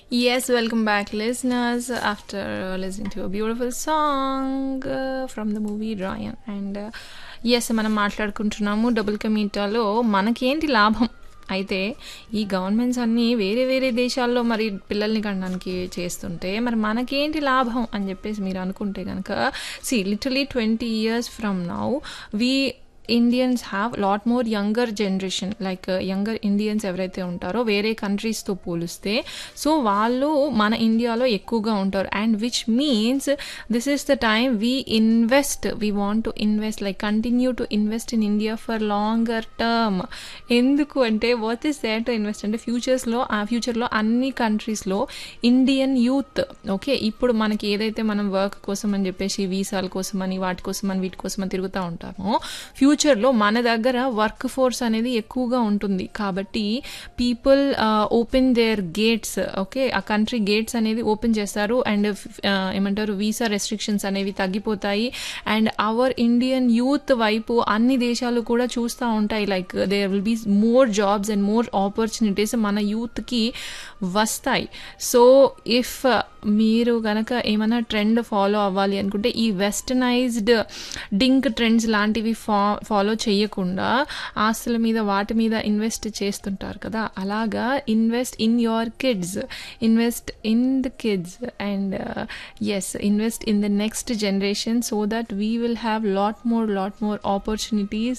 Yes, welcome back, listeners. After uh, listening to a beautiful song uh, from the movie Ryan, and yes మనం మాట్లాడుకుంటున్నాము double కమీటాలో మనకేంటి లాభం అయితే ఈ governments అన్నీ వేరే వేరే దేశాల్లో మరి పిల్లల్ని కనడానికి చేస్తుంటే మరి మనకేంటి లాభం అని చెప్పేసి మీరు అనుకుంటే కనుక see literally twenty years from now we Indians have lot more younger generation like younger Indians ఎవరైతే ఉంటారో వేరే కంట్రీస్తో పోలిస్తే సో వాళ్ళు మన ఇండియాలో ఎక్కువగా ఉంటారు and which means this is the time we invest we want to invest like continue to invest in India for longer term ఎందుకు అంటే what is there to invest అంటే ఫ్యూచర్స్లో ఆ ఫ్యూచర్లో అన్ని కంట్రీస్లో ఇండియన్ యూత్ ఓకే ఇప్పుడు మనకి ఏదైతే మనం వర్క్ కోసం అని చెప్పేసి వీసాల కోసం అని వాటి కోసం అని వీటి కోసం అని తిరుగుతూ ఉంటామో ఫ్యూచర్లో మన దగ్గర వర్క్ ఫోర్స్ అనేది ఎక్కువగా ఉంటుంది కాబట్టి people open their gates okay ఆ కంట్రీ గేట్స్ అనేది ఓపెన్ చేస్తారు అండ్ ఏమంటారు వీసా రెస్ట్రిక్షన్స్ అనేవి తగ్గిపోతాయి అండ్ అవర్ ఇండియన్ యూత్ వైపు అన్ని దేశాలు కూడా చూస్తూ ఉంటాయి like there will be more jobs and more opportunities మన యూత్కి వస్తాయి సో ఇఫ్ మీరు కనుక ఏమైనా ట్రెండ్ ఫాలో అవ్వాలి అనుకుంటే ఈ వెస్టర్నైజ్డ్ డింక్ ట్రెండ్స్ లాంటివి ఫా ఫాలో చేయకుండా ఆస్తుల మీద వాటి మీద ఇన్వెస్ట్ చేస్తుంటారు కదా అలాగా invest in your kids invest in the kids and yes invest in the next generation so that we will have lot more lot more opportunities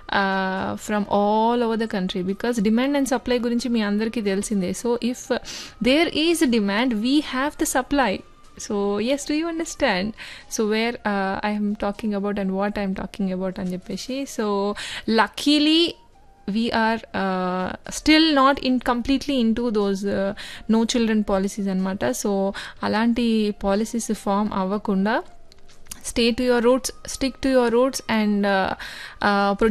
from all over the country because demand and supply గురించి మీ అందరికీ తెలిసిందే so if there is demand we have the supply so yes do you understand so where uh, i am talking about and what i'm talking about అని చెప్పేసి so luckily we are uh, still not in completely into those uh, no children policies అనమాట so అలాంటి policies form అవ్వకుండా stay to your roots stick to your roots and